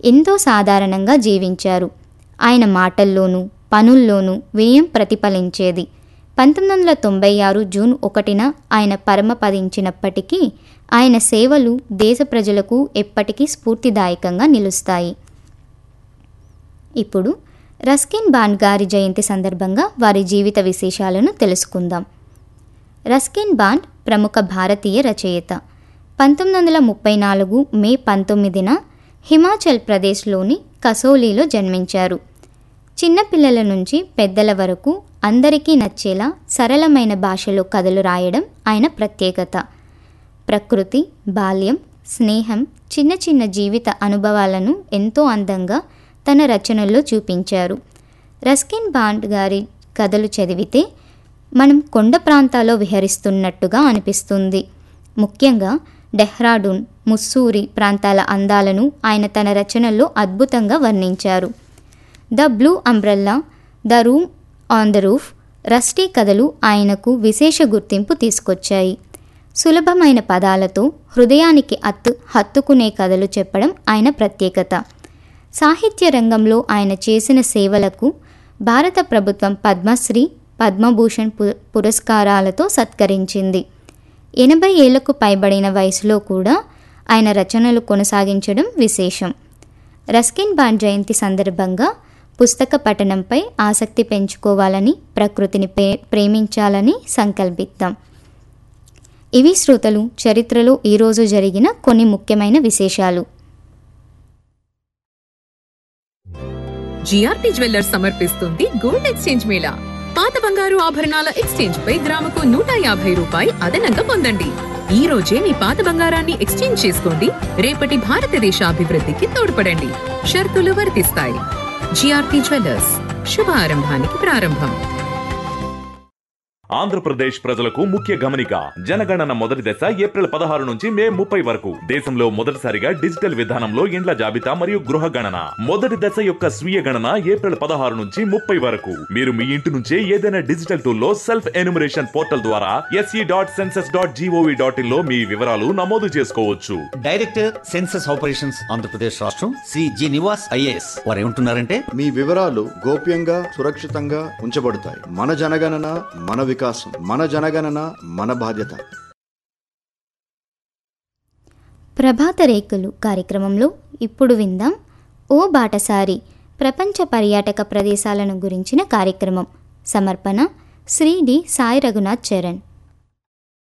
ఎంతో సాధారణంగా జీవించారు ఆయన మాటల్లోనూ పనుల్లోనూ వినయం ప్రతిఫలించేది పంతొమ్మిది వందల తొంభై ఆరు జూన్ ఒకటిన ఆయన పరమపదించినప్పటికీ ఆయన సేవలు దేశ ప్రజలకు ఎప్పటికీ స్ఫూర్తిదాయకంగా నిలుస్తాయి ఇప్పుడు రస్కిన్ బాండ్ గారి జయంతి సందర్భంగా వారి జీవిత విశేషాలను తెలుసుకుందాం రస్కిన్ బాండ్ ప్రముఖ భారతీయ రచయిత పంతొమ్మిది వందల ముప్పై నాలుగు మే పంతొమ్మిదిన హిమాచల్ ప్రదేశ్లోని కసౌలీలో జన్మించారు చిన్నపిల్లల నుంచి పెద్దల వరకు అందరికీ నచ్చేలా సరళమైన భాషలో కథలు రాయడం ఆయన ప్రత్యేకత ప్రకృతి బాల్యం స్నేహం చిన్న చిన్న జీవిత అనుభవాలను ఎంతో అందంగా తన రచనల్లో చూపించారు రస్కిన్ బాండ్ గారి కథలు చదివితే మనం కొండ ప్రాంతాల్లో విహరిస్తున్నట్టుగా అనిపిస్తుంది ముఖ్యంగా డెహ్రాడూన్ ముస్సూరి ప్రాంతాల అందాలను ఆయన తన రచనల్లో అద్భుతంగా వర్ణించారు the blue umbrella the room on the roof rusty కథలు ఆయనకు విశేష గుర్తింపు తీసుకొచ్చాయి సులభమైన పదాలతో హృదయానికి అత్తు హత్తుకునే కథలు చెప్పడం ఆయన ప్రత్యేకత సాహిత్య రంగంలో ఆయన చేసిన సేవలకు భారత ప్రభుత్వం పద్మశ్రీ పద్మభూషణ్ పు పురస్కారాలతో సత్కరించింది ఎనభై ఏళ్లకు పైబడిన వయసులో కూడా ఆయన రచనలు కొనసాగించడం విశేషం రస్కిన్ బాండ్ జయంతి సందర్భంగా పుస్తక పఠనంపై ఆసక్తి పెంచుకోవాలని ప్రకృతిని ప్రే ప్రేమించాలని సంకల్పిద్దాం ఇవి శ్రోతలు చరిత్రలో ఈరోజు జరిగిన కొన్ని ముఖ్యమైన విశేషాలు జిఆర్పి జ్యువెల్లర్స్ సమర్పిస్తుంది గోల్డ్ ఎక్స్చేంజ్ మేళా పాత బంగారు ఆభరణాల ఎక్స్చేంజ్ పై గ్రాముకు నూట యాభై రూపాయి అదనంగా పొందండి ఈ రోజే మీ పాత బంగారాన్ని ఎక్స్చేంజ్ చేసుకోండి రేపటి భారతదేశ అభివృద్ధికి తోడ్పడండి షరతులు వర్తిస్తాయి జిఆర్పి జ్యువెల్లర్స్ శుభారంభానికి ప్రారంభం ఆంధ్రప్రదేశ్ ప్రజలకు ముఖ్య గమనిక జనగణన మొదటి దశ ఏప్రిల్ పదహారు నుంచి మే ముప్పై వరకు దేశంలో మొదటిసారిగా డిజిటల్ విధానంలో ఇండ్ల జాబితా మరియు గృహ గణన మొదటి దశ యొక్క స్వీయ గణన ఏప్రిల్ పదహారు నుంచి ముప్పై వరకు మీరు మీ ఇంటి నుంచే ఏదైనా డిజిటల్ టూల్లో సెల్ఫ్ ఎన్యూమరేషన్ పోర్టల్ ద్వారా SE dot census dot GOV dot IN లో మీ వివరాలు నమోదు చేసుకోవచ్చు డైరెక్టర్ సెన్సస్ ఆపరేషన్స్ ఆంధ్రప్రదేశ్ రాష్ట్రం శ్రీ జి నివాస్ ఐఏఎస్ వారు ఏమంటున్నారంటే మీ వివరాలు గోప్యంగా సురక్షితంగా ఉంచబడతాయి మన జనగణన మన వికాసం మన జనగణన మన బాధ్యత ప్రభాత రేకులు కార్యక్రమంలో ఇప్పుడు విందాం ఓ బాటసారి ప్రపంచ పర్యాటక ప్రదేశాలను గురించిన కార్యక్రమం సమర్పణ శ్రీ డి సాయి రఘునాథ్ చరణ్